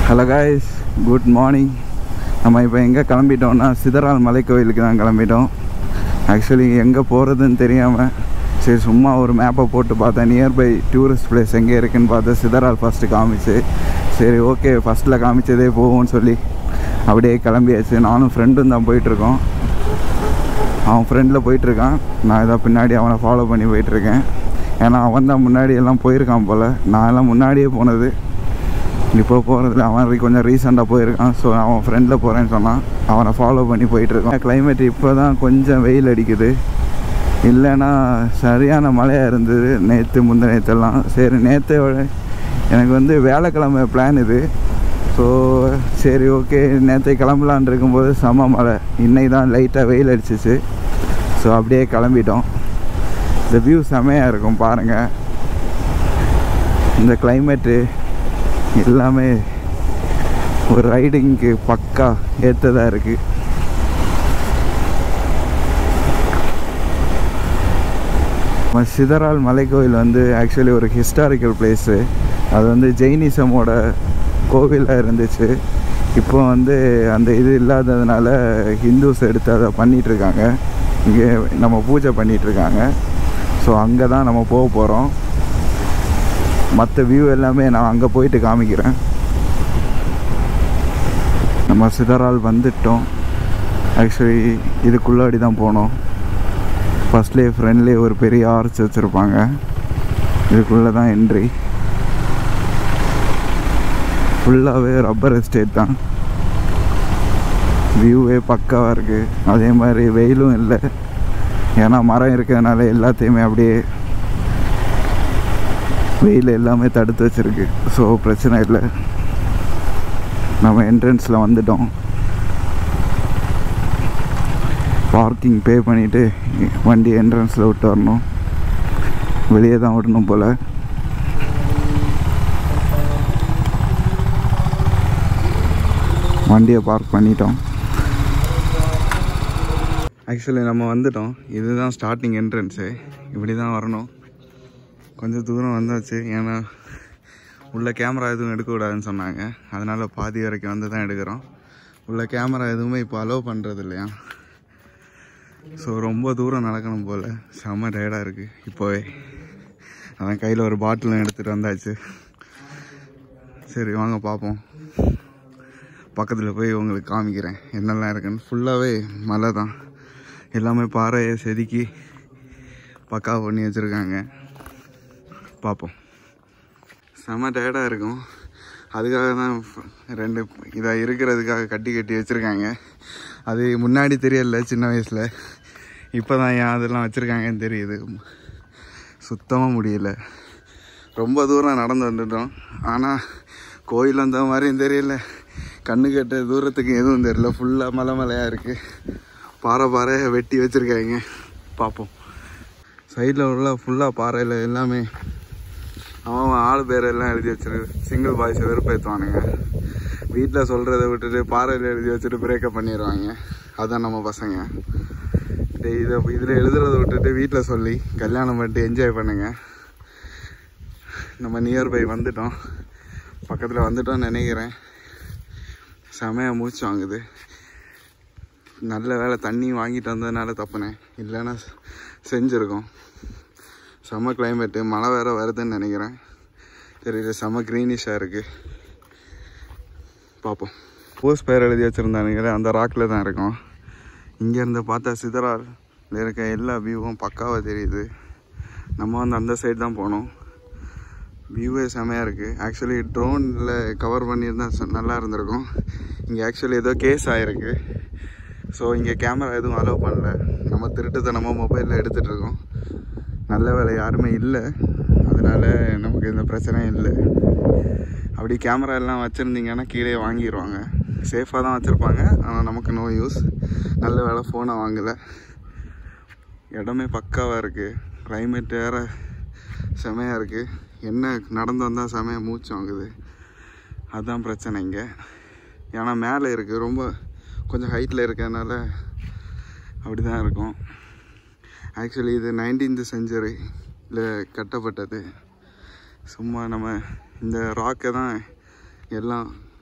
hello guys good morning நம்ம இப்போ எங்கே கிளம்பிட்டோம்னா சிதறால் மலை கோயிலுக்கு தான் கிளம்பிட்டோம் ஆக்சுவலி எங்கே போகிறதுன்னு தெரியாமல் சரி சும்மா ஒரு மேப்பை போட்டு பார்த்தேன் நியர்பை டூரிஸ்ட் பிளேஸ் எங்கே இருக்குன்னு பார்த்தா சிதறால் ஃபஸ்ட்டு காமிச்சு சரி ஓகே ஃபஸ்ட்டில் காமிச்சதே போவோம்னு சொல்லி அப்படியே கிளம்பியாச்சு நானும் ஃப்ரெண்டும் தான் போயிட்டுருக்கோம் அவன் ஃப்ரெண்டில் போயிட்டுருக்கான் நான் இதை பின்னாடி அவனை ஃபாலோ பண்ணி போயிட்டுருக்கேன் ஏன்னா அவன் தான் முன்னாடி எல்லாம் போயிருக்கான் போல் நான் எல்லாம் முன்னாடியே போனது இப்போ போகிறதுல அவன் கொஞ்சம் ரீசெண்டாக போயிருக்கான் ஸோ அவன் ஃப்ரெண்டில் போகிறேன்னு சொன்னான் அவனை ஃபாலோ பண்ணி போயிட்டுருக்கான் கிளைமேட் இப்போ தான் கொஞ்சம் வெயில் அடிக்குது இல்லைன்னா சரியான மழையாக இருந்தது நேற்று முந்த நேற்றெல்லாம் சரி நேற்று எனக்கு வந்து வேலைக்கிழமை பிளான் இது ஸோ சரி ஓகே நேற்று கிளம்பலான் இருக்கும்போது செம மழை இன்னைக்கு தான் லைட்டாக வெயில் அடிச்சிச்சு ஸோ அப்படியே கிளம்பிட்டோம் இந்த வியூ செமையாக இருக்கும் பாருங்கள் இந்த கிளைமேட்டு எல்லாமே ஒரு ரைடிங்க்கு பக்கா ஏற்றதாக இருக்குது நம்ம சிதறால் மலைக்கோயில் வந்து ஆக்சுவலி ஒரு ஹிஸ்டாரிக்கல் பிளேஸு அது வந்து ஜெயினிசமோட கோவிலாக இருந்துச்சு இப்போ வந்து அந்த இது இல்லாததுனால ஹிந்துஸ் எடுத்து அதை பண்ணிகிட்ருக்காங்க இங்கே நம்ம பூஜை பண்ணிகிட்ருக்காங்க ஸோ அங்கே தான் நம்ம போக போகிறோம் மற்ற வியூ எல்லாமே நான் அங்கே போயிட்டு காமிக்கிறேன் நம்ம சிதறால் வந்துட்டோம் ஆக்சுவலி இதுக்குள்ளாடி தான் போனோம் ஃபஸ்ட்லேயே ஃப்ரெண்ட்லேயே ஒரு பெரிய ஆர்ச் வச்சுருப்பாங்க இதுக்குள்ளே தான் என்ட்ரி ஃபுல்லாகவே ரப்பர் எஸ்டேட் தான் வியூவே பக்காவாக இருக்குது அதே மாதிரி வெயிலும் இல்லை ஏன்னா மரம் இருக்கிறதுனால எல்லாத்தையுமே அப்படியே வெயில் எல்லாமே தடுத்து வச்சுருக்கு ஸோ பிரச்சனை இல்லை நம்ம என்ட்ரன்ஸில் வந்துட்டோம் பார்க்கிங் பே பண்ணிவிட்டு வண்டி என்ட்ரன்ஸில் விட்டு வரணும் வெளியே தான் விடணும் போல் வண்டியை பார்க் பண்ணிட்டோம் ஆக்சுவலி நம்ம வந்துட்டோம் இதுதான் ஸ்டார்டிங் என்ட்ரன்ஸு இப்படி தான் வரணும் கொஞ்சம் தூரம் வந்தாச்சு ஏன்னா உள்ள கேமரா எதுவும் எடுக்கக்கூடாதுன்னு சொன்னாங்க அதனால் பாதி வரைக்கும் வந்து தான் எடுக்கிறோம் உள்ள கேமரா எதுவுமே இப்போ அலோவ் பண்ணுறது இல்லையா ஸோ ரொம்ப தூரம் நடக்கணும் போல் செம்ம டயர்டாக இருக்குது இப்போவே அதான் கையில் ஒரு பாட்டிலும் எடுத்துகிட்டு வந்தாச்சு சரி வாங்க பார்ப்போம் பக்கத்தில் போய் உங்களுக்கு காமிக்கிறேன் என்னெல்லாம் இருக்குன்னு ஃபுல்லாகவே மலை தான் எல்லாமே பாறையை செதுக்கி பக்கா பண்ணி வச்சுருக்காங்க பார்ப்போம் செம டயர்டாக இருக்கும் அதுக்காக தான் ரெண்டு இதாக இருக்கிறதுக்காக கட்டி கட்டி வச்சுருக்காங்க அது முன்னாடி தெரியல சின்ன வயசில் இப்போ தான் ஏன் அதெல்லாம் வச்சுருக்காங்கன்னு தெரியுது சுத்தமாக முடியல ரொம்ப தூரம் நடந்து வந்துட்டோம் ஆனால் கோயில் வந்த மாதிரியும் தெரியல கண்ணு கட்ட தூரத்துக்கு எதுவும் தெரியல ஃபுல்லாக மலை மலையாக இருக்குது பாறை பாறையை வெட்டி வச்சுருக்காங்க பார்ப்போம் சைடில் உள்ள ஃபுல்லாக பாறையில் எல்லாமே அவன் ஆள் பேர் எல்லாம் எழுதி வச்சிருக்கு சிங்கிள் பாய்ஸை வெறுப்பேற்றுவானுங்க வீட்டில் சொல்கிறத விட்டுட்டு பாறையில் எழுதி வச்சுட்டு பிரேக்கப் பண்ணிடுவாங்க அதுதான் நம்ம பசங்க இதை இதில் எழுதுறத விட்டுட்டு வீட்டில் சொல்லி கல்யாணம் பண்ணிட்டு என்ஜாய் பண்ணுங்க நம்ம நியர்பை வந்துட்டோம் பக்கத்தில் வந்துட்டோம்னு நினைக்கிறேன் செமையாக மூச்சு வாங்குது நல்ல வேலை தண்ணி வாங்கிட்டு வந்ததுனால தப்புனேன் இல்லைன்னா செஞ்சுருக்கோம் செம்ம கிளைமேட்டு மழை வேறு வருதுன்னு நினைக்கிறேன் தெரியல செம்ம க்ரீனிஷாக இருக்குது பார்ப்போம் போஸ்ட் பேர் எழுதி வச்சுருந்தானுங்களே அந்த ராக்கில் தான் இருக்கோம் இங்கேருந்து பார்த்தா சிதறால் இருக்க எல்லா வியூவும் பக்காவாக தெரியுது நம்ம வந்து அந்த சைடு தான் போனோம் வியூவே செமையாக இருக்குது ஆக்சுவலி ட்ரோனில் கவர் பண்ணியிருந்தா ச- நல்லா இருந்திருக்கும் இங்கே ஆக்சுவலி ஏதோ கேஸ் ஆகிருக்கு ஸோ இங்கே கேமரா எதுவும் அலோவ் பண்ணல நம்ம திருட்டுத்தனமாக மொபைலில் எடுத்துகிட்டு இருக்கோம் நல்ல வேலை யாருமே இல்லை அதனால நமக்கு இந்த பிரச்சனை இல்லை அப்படி கேமரா எல்லாம் வச்சுருந்தீங்கன்னா கீழே வாங்கிடுவாங்க சேஃபாக தான் வச்சுருப்பாங்க ஆனால் நமக்கு நோ யூஸ் நல்ல வேலை ஃபோனை வாங்கலை இடமே பக்காவாக இருக்குது கிளைமேட் வேறு செமையாக இருக்குது என்ன நடந்து வந்தால் செமையாக மூச்சு வாங்குது அதுதான் பிரச்சனை இங்கே ஏன்னா மேலே இருக்குது ரொம்ப கொஞ்சம் ஹைட்டில் இருக்கிறதுனால அப்படி தான் இருக்கும் ஆக்சுவலி இது நைன்டீன்த் செஞ்சுரியில் கட்டப்பட்டது சும்மா நம்ம இந்த ராக்கை தான் எல்லாம்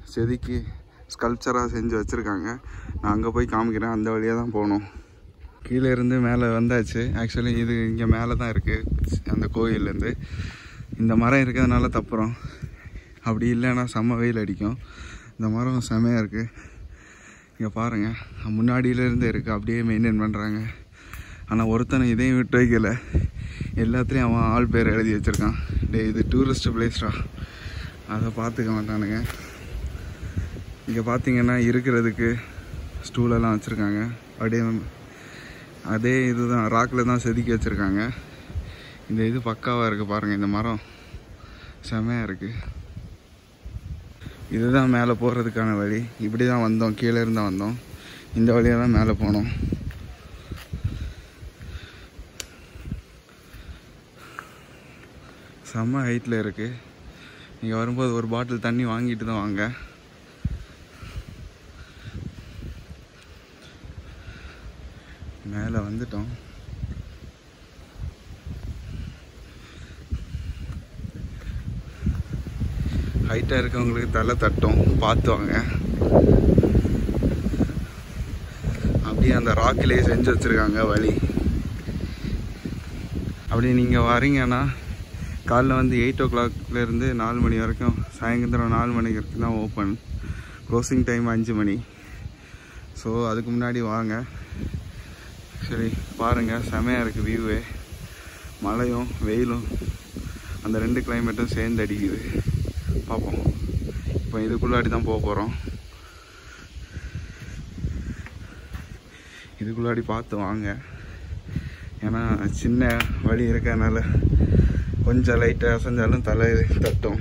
செதுக்கி ஸ்கல்ப்சராக செஞ்சு வச்சுருக்காங்க நான் அங்கே போய் காமிக்கிறேன் அந்த வழியாக தான் போகணும் கீழே இருந்து மேலே வந்தாச்சு ஆக்சுவலி இது இங்கே மேலே தான் இருக்குது அந்த கோயிலேருந்து இந்த மரம் இருக்கிறதுனால தப்புறோம் அப்படி இல்லைன்னா செம்ம வெயில் அடிக்கும் இந்த மரம் செமையாக இருக்குது இங்கே பாருங்கள் முன்னாடியிலேருந்து இருக்குது அப்படியே மெயின்டைன் பண்ணுறாங்க ஆனால் ஒருத்தனை இதையும் விட்டு வைக்கல எல்லாத்துலேயும் அவன் ஆள் பேர் எழுதி வச்சுருக்கான் டே இது டூரிஸ்ட் பிளேஸ்டா அதை பார்த்துக்க மாட்டானுங்க இங்கே பார்த்தீங்கன்னா இருக்கிறதுக்கு ஸ்டூலெல்லாம் வச்சுருக்காங்க அப்படியே அதே இதுதான் ராக்கில் தான் செதுக்கி வச்சுருக்காங்க இந்த இது பக்காவாக இருக்குது பாருங்கள் இந்த மரம் செமையாக இருக்குது இதுதான் மேலே போகிறதுக்கான வழி இப்படி தான் வந்தோம் கீழே இருந்து தான் வந்தோம் இந்த வழியாக தான் மேலே போனோம் செம்ம ஹைட்டில் இருக்குது நீங்கள் வரும்போது ஒரு பாட்டில் தண்ணி வாங்கிட்டு தான் வாங்க மேலே வந்துட்டோம் ஹைட்டாக இருக்கவங்களுக்கு தலை தட்டும் பார்த்து வாங்க அப்படியே அந்த ராக்கிலே செஞ்சு வச்சுருக்காங்க வழி அப்படி நீங்கள் வரீங்கன்னா காலைல வந்து எயிட் ஓ கிளாக்லேருந்து நாலு மணி வரைக்கும் சாயந்தரம் நாலு மணிக்கு வரைக்கும் தான் ஓப்பன் க்ளோசிங் டைம் அஞ்சு மணி ஸோ அதுக்கு முன்னாடி வாங்க சரி பாருங்கள் செமையாக இருக்குது வியூவே மழையும் வெயிலும் அந்த ரெண்டு கிளைமேட்டும் சேர்ந்து அடிக்குது பார்ப்போம் இப்போ இதுக்குள்ளாடி தான் போக போகிறோம் இதுக்குள்ளாடி பார்த்து வாங்க ஏன்னா சின்ன வழி இருக்கறனால கொஞ்சம் லைட்டாக அசைஞ்சாலும் தலை தட்டும்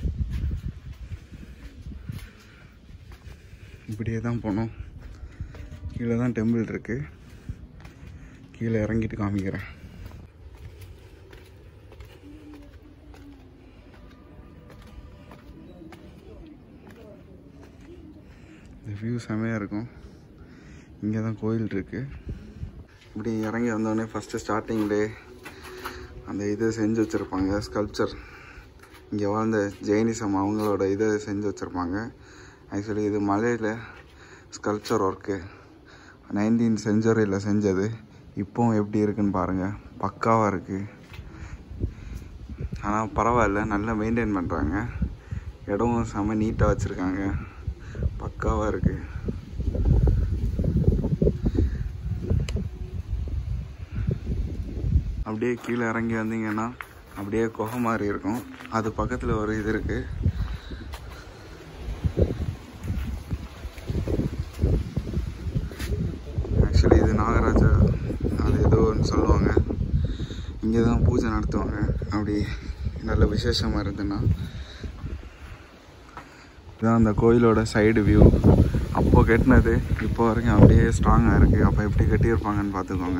இப்படியே தான் போனோம் கீழே தான் டெம்பிள் இருக்குது கீழே இறங்கிட்டு காமிக்கிறேன் இந்த வியூ செமையாக இருக்கும் இங்கே தான் கோயில் இருக்குது இப்படி இறங்கி வந்தோடனே ஃபஸ்ட்டு ஸ்டார்டிங்லே அந்த இது செஞ்சு வச்சுருப்பாங்க ஸ்கல்ப்சர் இங்கே வாழ்ந்த ஜெயினிசம் அவங்களோட இதை செஞ்சு வச்சுருப்பாங்க ஆக்சுவலி இது மலையில் ஸ்கல்ப்சர் ஒர்க்கு நைன்டீன் செஞ்சுரியில் செஞ்சது இப்போவும் எப்படி இருக்குன்னு பாருங்கள் பக்காவாக இருக்குது ஆனால் பரவாயில்ல நல்லா மெயின்டைன் பண்ணுறாங்க இடமும் செம்ம நீட்டாக வச்சுருக்காங்க பக்காவாக இருக்குது அப்படியே கீழே இறங்கி வந்தீங்கன்னா அப்படியே குகை மாதிரி இருக்கும் அது பக்கத்தில் ஒரு இது இருக்குது ஆக்சுவலி இது நாகராஜா அது ஏதோ ஒன்று சொல்லுவாங்க இங்கே தான் பூஜை நடத்துவாங்க அப்படி நல்ல விசேஷமாக இருந்துன்னா இதுதான் அந்த கோயிலோட சைடு வியூ அப்போ கட்டினது இப்போ வரைக்கும் அப்படியே ஸ்ட்ராங்காக இருக்குது அப்போ எப்படி கட்டியிருப்பாங்கன்னு பார்த்துக்கோங்க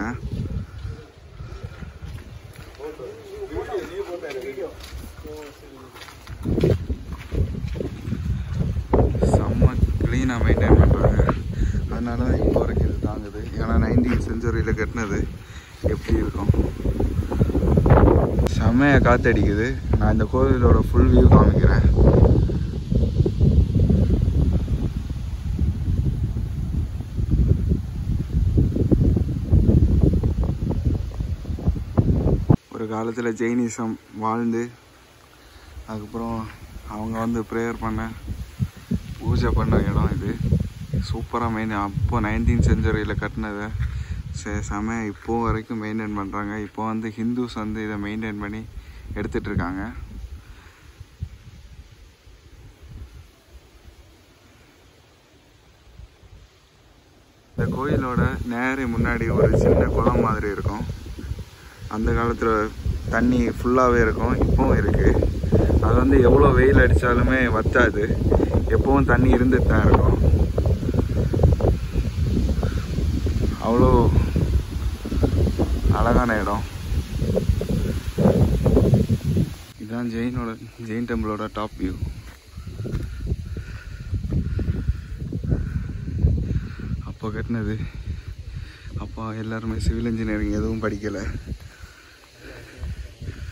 செம்ம க்ளீனாக மெயின்டைன் பண்ணுறாங்க அதனால தான் இப்போ வரைக்கும் இது தாங்குது ஏன்னா நைன்டீன் செஞ்சுரியில் கட்டினது எப்படி இருக்கும் செம்மையாக காற்றடிக்குது நான் இந்த கோவிலோட ஃபுல் வியூ காமிக்கிறேன் ஒரு காலத்தில் ஜெயினிசம் வாழ்ந்து அதுக்கப்புறம் அவங்க வந்து ப்ரேயர் பண்ண பூஜை பண்ண இடம் இது சூப்பராக மெயின் அப்போ நைன்டீன் செஞ்சுரியில் கட்டினதை சே செம இப்போ வரைக்கும் மெயின்டைன் பண்ணுறாங்க இப்போ வந்து ஹிந்துஸ் வந்து இதை மெயின்டைன் பண்ணி எடுத்துட்டு இருக்காங்க இந்த கோயிலோட நேரே முன்னாடி ஒரு சின்ன குளம் மாதிரி இருக்கும் அந்த காலத்தில் தண்ணி ஃபுல்லாகவே இருக்கும் இப்போவும் இருக்குது அது வந்து எவ்வளோ வெயில் அடித்தாலுமே வத்தாது எப்பவும் தண்ணி இருந்துட்டு தான் இருக்கும் அவ்வளோ அழகான இடம் இதுதான் ஜெயினோட ஜெயின் டெம்பிளோட டாப் வியூ அப்போ கட்டினது அப்போ எல்லாருமே சிவில் இன்ஜினியரிங் எதுவும் படிக்கலை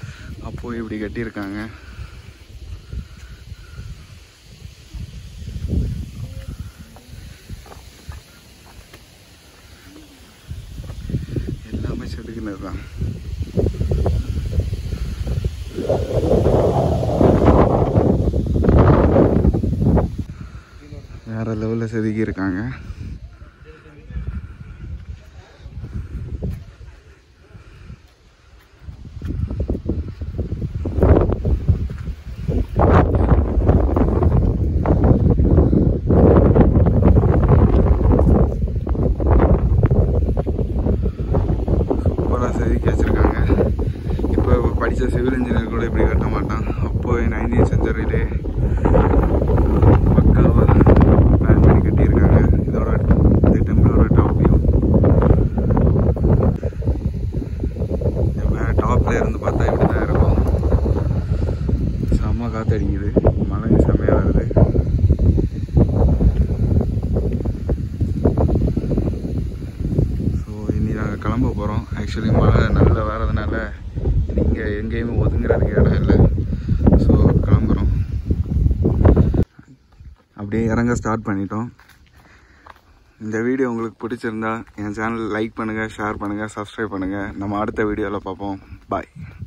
அப்போ இப்படி கட்டியிருக்காங்க செதுக்குனது தான் வேற லெவலில் செதுக்கி இருக்காங்க சூப்பராக செதுக்கி வச்சுருக்காங்க இப்போ படித்த சிவில் இன்ஜினியர் கூட இப்படி கட்ட மாட்டான் அப்போ நைன்டீன் செஞ்சுரியிலே பக்காவாக பிளான் பண்ணி கட்டியிருக்காங்க இதோட இது டெம்பிளோட டாப் வியூ மேலே டாப்பில் இருந்து பார்த்தா இப்படி தான் இருக்கும் செம்ம காற்றடிக்குது மழை செம்மையாக வருது ஸோ இனி நாங்கள் கிளம்ப போகிறோம் ஆக்சுவலி மழை நல்லா வர்றதுனால நீங்கள் எங்கேயுமே ஒதுங்குறதுக்கு இடம் இல்லை ஸோ கிளம்புறோம் அப்படியே இறங்க ஸ்டார்ட் பண்ணிட்டோம் இந்த வீடியோ உங்களுக்கு பிடிச்சிருந்தா என் சேனல் லைக் பண்ணுங்கள் ஷேர் பண்ணுங்கள் சப்ஸ்கிரைப் பண்ணுங்கள் நம்ம அடுத்த வீடியோவில் பார்ப்போம் பாய்